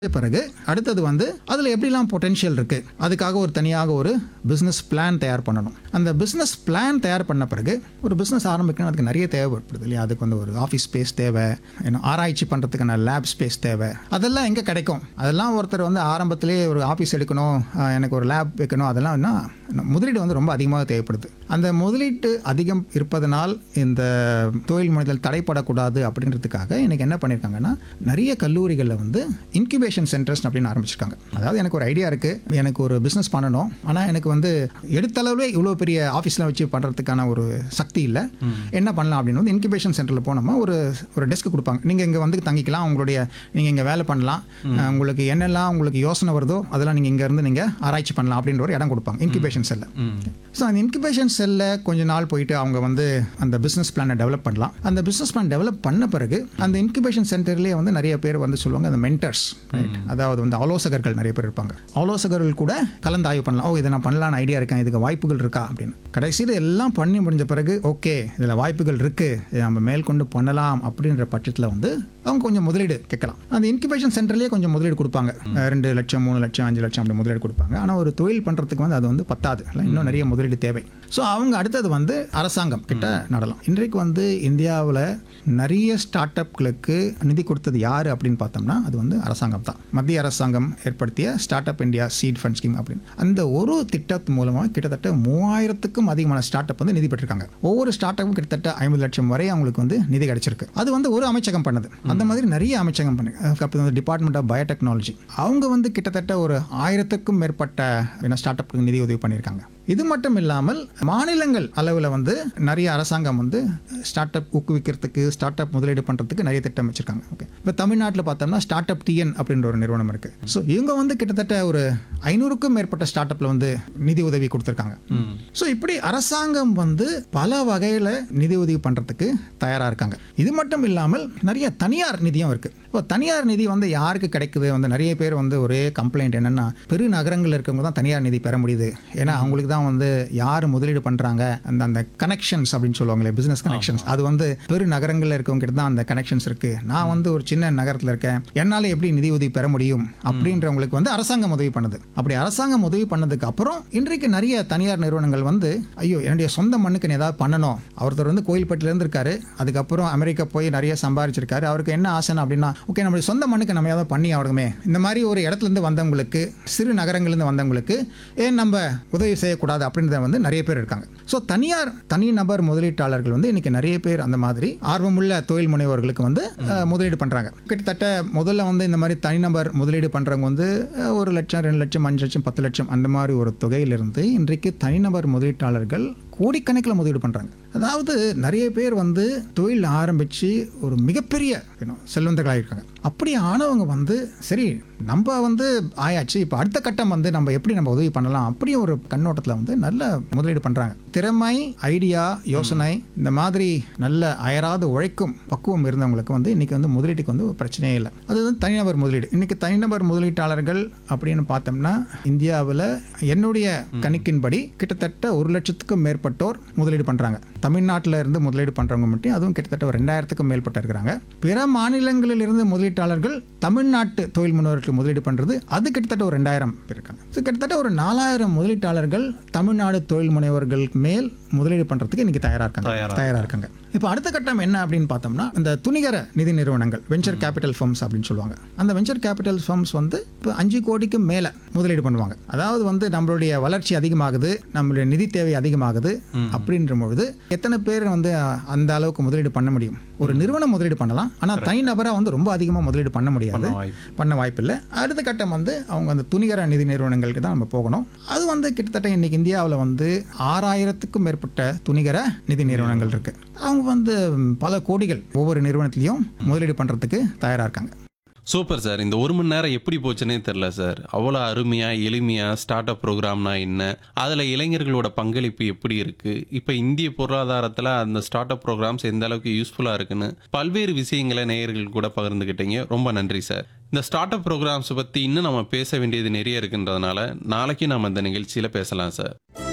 பிறகு அடுத்தது வந்து அதில் எப்படிலாம் பொட்டென்ஷியல் இருக்குது அதுக்காக ஒரு தனியாக ஒரு பிஸ்னஸ் பிளான் தயார் பண்ணணும் அந்த பிஸ்னஸ் பிளான் தயார் பண்ண பிறகு ஒரு பிஸ்னஸ் ஆரம்பிக்கணும் அதுக்கு நிறைய தேவைப்படுது இல்லையா அதுக்கு வந்து ஒரு ஆஃபீஸ் ஸ்பேஸ் தேவை என்ன ஆராய்ச்சி பண்ணுறதுக்கான லேப் ஸ்பேஸ் தேவை அதெல்லாம் எங்கே கிடைக்கும் அதெல்லாம் ஒருத்தர் வந்து ஆரம்பத்திலேயே ஒரு ஆஃபீஸ் எடுக்கணும் அஹ், எனக்கு ஒரு லேப் வைக்கணும் அதெல்லாம் என்ன முதலீடு வந்து ரொம்ப அதிகமாக தேவைப்படுது அந்த முதலீட்டு அதிகம் இருப்பதனால் இந்த தொழில் முனைதல் தடைப்படக்கூடாது அப்படின்றதுக்காக இன்னைக்கு என்ன பண்ணியிருக்காங்கன்னா நிறைய கல்லூரிகளில் வந்து இன்குபேஷன் சென்டர்ஸ் அப்படின்னு ஆரம்பிச்சிருக்காங்க அதாவது எனக்கு ஒரு ஐடியா இருக்குது எனக்கு ஒரு பிஸ்னஸ் பண்ணணும் ஆனால் எனக்கு வந்து எடுத்தளவுலே இவ்வளோ பெரிய ஆஃபீஸில் வச்சு பண்ணுறதுக்கான ஒரு சக்தி இல்லை என்ன பண்ணலாம் அப்படின்னு வந்து இன்குபேஷன் சென்டரில் போனோமா ஒரு ஒரு டெஸ்க் கொடுப்பாங்க நீங்கள் இங்கே வந்து தங்கிக்கலாம் உங்களுடைய நீங்கள் இங்கே வேலை பண்ணலாம் அஹ், உங்களுக்கு என்னெல்லாம் உங்களுக்கு யோசனை வருதோ அதெல்லாம் நீங்கள் இங்கேருந்து நீங்கள் ஆராய்ச்சி பண்ணலாம் அப்படின்ற ஒரு இடம் கொடுப்பாங்க இன்குபேஷன் செல்லில் ஸோ அந்த இன்குபேஷன் செல்லில் கொஞ்ச நாள் போயிட்டு அவங்க வந்து அந்த பிஸ்னஸ் பிளானை டெவலப் பண்ணலாம் அந்த பிஸ்னஸ் பிளான் டெவலப் பண்ண பிறகு அந்த இன்குபேஷன் சென்டர்லேயே வந்து நிறைய பேர் வந்து சொல்லுவாங்க அந்த மென்டர்ஸ் அதாவது வந்து ஆலோசகர்கள் நிறைய பேர் இருப்பாங்க ஆலோசகர்கள் கூட கலந்தாய்வு பண்ணலாம் ஓ இதை நான் பண்ணலான்னு ஐடியா இருக்கேன் இதுக்கு வாய்ப்புகள் இருக்கா அப்படின்னு கடைசியில் எல்லாம் பண்ணி முடிஞ்ச பிறகு ஓகே இதில் வாய்ப்புகள் இருக்கு இதை நம்ம மேற்கொண்டு பண்ணலாம் அப்படின்ற பட்சத்தில் வந்து அவங்க கொஞ்சம் முதலீடு கேட்கலாம் அந்த இன்குபேஷன் சென்டர்லேயே கொஞ்சம் முதலீடு கொடுப்பாங்க அஹ் ரெண்டு லட்சம் மூணு லட்சம் அஞ்சு லட்சம் அப்படி முதலீடு கொடுப்பாங்க ஆனால் ஒரு தொழில் பண்ணுறதுக்கு வந்து அது வந்து பத்தாது இல்லை இன்னும் நிறைய முதலீடு தேவை ஸோ அவங்க அடுத்தது வந்து அரசாங்கம் கிட்ட நடலாம் இன்றைக்கு வந்து இந்தியாவில் நிறைய ஸ்டார்ட் அப்களுக்கு நிதி கொடுத்தது யார் அப்படின்னு பார்த்தோம்னா அது வந்து அரசாங்கம் தான் மத்திய அரசாங்கம் ஏற்படுத்திய startup India seed fund scheme அப்படின்னு அந்த ஒரு திட்டத்து மூலமாக கிட்டத்தட்ட மூவாயிரத்துக்கும் அதிகமான ஸ்டார்ட் அப் வந்து நிதி பெற்றிருக்காங்க ஒவ்வொரு ஸ்டார்ட் அப்பும் கிட்டத்தட்ட ஐம்பது லட்சம் வரை அவங்களுக்கு வந்து நிதி கிடைச்சிருக்கு அது வந்து ஒரு அமைச்சகம் பண்ணுது அந்த மாதிரி நிறைய அமைச்சகம் பண்ணு அதுக்கப்புறம் வந்து டிபார்ட்மெண்ட் ஆஃப் பயோடெக்னாலஜி அவங்க வந்து கிட்டத்தட்ட ஒரு ஆயிரத்துக்கும் மேற்பட்ட ஸ்டார்ட் அப்புக்கு நிதி உதவி பண்ணியிருக்காங்க இது மட்டும் இல்லாமல் மாநிலங்கள் அளவில் வந்து நிறைய அரசாங்கம் வந்து ஸ்டார்ட் அப் ஊக்குவிக்கிறதுக்கு ஸ்டார்ட் அப் முதலீடு பண்ணுறதுக்கு நிறைய திட்டம் வச்சிருக்காங்க ஓகே இப்போ தமிழ்நாட்டில் பார்த்தோம்னா ஸ்டார்ட் அப் டிஎன் அப்படின்ற ஒரு நிறுவனம் இருக்கு ஸோ இவங்க வந்து கிட்டத்தட்ட ஒரு ஐநூறுக்கும் மேற்பட்ட ஸ்டார்ட் அப்ல வந்து நிதி உதவி கொடுத்துருக்காங்க ஸோ இப்படி அரசாங்கம் வந்து பல வகையில் நிதி உதவி பண்ணுறதுக்கு தயாராக இருக்காங்க இது மட்டும் இல்லாமல் நிறைய தனியார் நிதியும் இருக்கு இப்போ தனியார் நிதி வந்து யாருக்கு கிடைக்குது வந்து நிறைய பேர் வந்து ஒரே கம்ப்ளைண்ட் என்னன்னா பெரு நகரங்களில் இருக்கவங்க தான் தனியார் நிதி பெற முடியுது ஏன்னா அவங்களுக்கு தான் வந்து யார் முதலீடு பண்ணுறாங்க அந்த அந்த கனெக்ஷன்ஸ் அப்படின்னு சொல்லுவாங்களே பிஸ்னஸ் கனெக்ஷன்ஸ் அது வந்து பெரு நகரங்களில் இருக்கவங்க கிட்ட தான் அந்த கனெக்ஷன்ஸ் இருக்கு நான் வந்து ஒரு சின்ன நகரத்தில் இருக்கேன் என்னால் எப்படி நிதி உதவி பெற முடியும் அப்படின்றவங்களுக்கு வந்து அரசாங்கம் உதவி பண்ணுது அப்படி அரசாங்கம் உதவி பண்ணதுக்கு அப்புறம் இன்றைக்கு நிறைய தனியார் நிறுவனங்கள் வந்து ஐயோ என்னுடைய சொந்த மண்ணுக்கு நான் ஏதாவது பண்ணணும் ஒருத்தர் வந்து கோயில்பட்டில இருந்திருக்காரு அதுக்கப்புறம் அமெரிக்கா போய் நிறைய சம்பாதிச்சிருக்காரு அவருக்கு என்ன ஆசைனா அப்படின்னா ஓகே நம்மளுடைய சொந்த மண்ணுக்கு நம்ம ஏதாவது பண்ணி ஆகணுமே இந்த மாதிரி ஒரு இடத்துல இருந்து வந்தவங்களுக்கு சிறு நகரங்கள்லேருந்து வந்தவங்களுக்கு ஏன் நம்ம உதவி செய்யக்கூடாது அப்படின்றத வந்து நிறைய பேர் இருக்காங்க ஸோ தனியார் தனிநபர் முதலீட்டாளர்கள் வந்து இன்னைக்கு நிறைய பேர் அந்த மாதிரி ஆர்வமுள்ள தொழில் முனைவோர்களுக்கு வந்து அஹ், முதலீடு பண்ணுறாங்க கிட்டத்தட்ட முதல்ல வந்து இந்த மாதிரி தனிநபர் முதலீடு பண்ணுறவங்க வந்து அஹ், ஒரு லட்சம் ரெண்டு லட்சம் அஞ்சு லட்சம் பத்து லட்சம் அந்த மாதிரி ஒரு தொகையிலிருந்து இன்றைக்கு தனிநபர் முதலீட்டாளர்கள் கோடிக்கணக்கில் முதலீடு பண்ணுறாங்க அதாவது நிறைய பேர் வந்து தொழில் ஆரம்பித்து ஒரு மிகப்பெரிய you know, செல்வந்தர்களாக இருக்காங்க அப்படி ஆனவங்க வந்து சரி நம்ம வந்து ஆயாச்சு இப்போ அடுத்த கட்டம் வந்து நம்ம எப்படி நம்ம உதவி பண்ணலாம் அப்படி ஒரு கண்ணோட்டத்தில் வந்து நல்ல முதலீடு பண்ணுறாங்க திறமை ஐடியா யோசனை இந்த மாதிரி நல்ல அயராத உழைக்கும் பக்குவம் இருந்தவங்களுக்கு வந்து இன்னைக்கு வந்து முதலீட்டுக்கு வந்து ஒரு பிரச்சனையே இல்லை அது வந்து தனிநபர் முதலீடு இன்னைக்கு தனிநபர் முதலீட்டாளர்கள் அப்படின்னு பார்த்தோம்னா இந்தியாவில் என்னுடைய கணிக்கின்படி கிட்டத்தட்ட ஒரு லட்சத்துக்கும் மேற்பட்டோர் முதலீடு பண்ணுறாங்க தமிழ்நாட்டில் இருந்து முதலீடு பண்ணுறவங்க மட்டும் அதுவும் கிட்டத்தட்ட ஒரு ரெண்டாயிரத்துக்கும் மேற்பட்ட இருக்கிறாங்க பிற மாநிலங்களில் இருந்து முதலீட்டாளர்கள் தமிழ்நாட்டு தொழில் முனைவர்களுக்கு முதலீடு பண்ணுறது அது கிட்டத்தட்ட ஒரு ரெண்டாயிரம் பேர் இருக்காங்க ஸோ கிட்டத்தட்ட ஒரு நாலாயிரம் முதலீட்டாளர்கள் தமிழ்நாடு தொழில் முனைவர்களுக்கு மேல் முதலீடு பண்ணுறதுக்கு இன்னைக்கு தயாராக இருக்காங்க தயாரா தயாராக இருக்காங்க இப்போ அடுத்த கட்டம் என்ன அப்படின்னு பார்த்தோம்னா இந்த துணிகர நிதி நிறுவனங்கள் வெஞ்சர் கேபிட்டல் ஃபர்ம்ஸ் அப்படின்னு சொல்லுவாங்க அந்த வெஞ்சர் கேபிட்டல் ஃபர்ம்ஸ் வந்து இப்போ அஞ்சு கோடிக்கு மேலே முதலீடு பண்ணுவாங்க அதாவது வந்து நம்மளுடைய வளர்ச்சி அதிகமாகுது நம்மளுடைய நிதி தேவை அதிகமாகுது அப்படின்ற பொழுது எத்தனை பேர் வந்து அஹ், அந்த அளவுக்கு முதலீடு பண்ண முடியும் ஒரு நிறுவனம் முதலீடு பண்ணலாம் ஆனால் தனிநபராக வந்து ரொம்ப அதிகமாக முதலீடு பண்ண முடியாது பண்ண வாய்ப்பு. பண்ண வாய்ப்பு இல்லை அடுத்த கட்டம் வந்து அவங்க அந்த துணிகர நிதி நிறுவனங்களுக்கு தான் நம்ம போகணும் அது வந்து கிட்டத்தட்ட இன்னைக்கு இந்தியாவில் வந்து ஆறாயிரத்துக்கும் மேற்பட்ட துணிகர நிதி நிறுவனங்கள் இருக்கு அவங்க வந்து பல கோடிகள் ஒவ்வொரு நிறுவனத்திலையும் முதலீடு பண்றதுக்கு தயாரா இருக்காங்க சூப்பர் சார் இந்த ஒரு மணி நேரம் எப்படி போச்சுன்னே தெரில சார் அவ்வளோ அருமையா எளிமையா ஸ்டார்ட் அப் ப்ரோக்ராம்னா என்ன அதில் இளைஞர்களோட பங்களிப்பு எப்படி இருக்கு இப்போ இந்திய பொருளாதாரத்தில் அந்த ஸ்டார்ட் அப் ப்ரோக்ராம்ஸ் எந்த அளவுக்கு யூஸ்ஃபுல்லாக இருக்குன்னு பல்வேறு விஷயங்களை நேயர்கள் கூட பகிர்ந்துக்கிட்டீங்க ரொம்ப நன்றி சார் இந்த ஸ்டார்ட் அப் ப்ரோக்ராம்ஸை பற்றி இன்னும் நம்ம பேச வேண்டியது நிறைய இருக்குன்றதுனால நாளைக்கு நம்ம இந்த நிகழ்ச்சியில் பேசலாம் சார்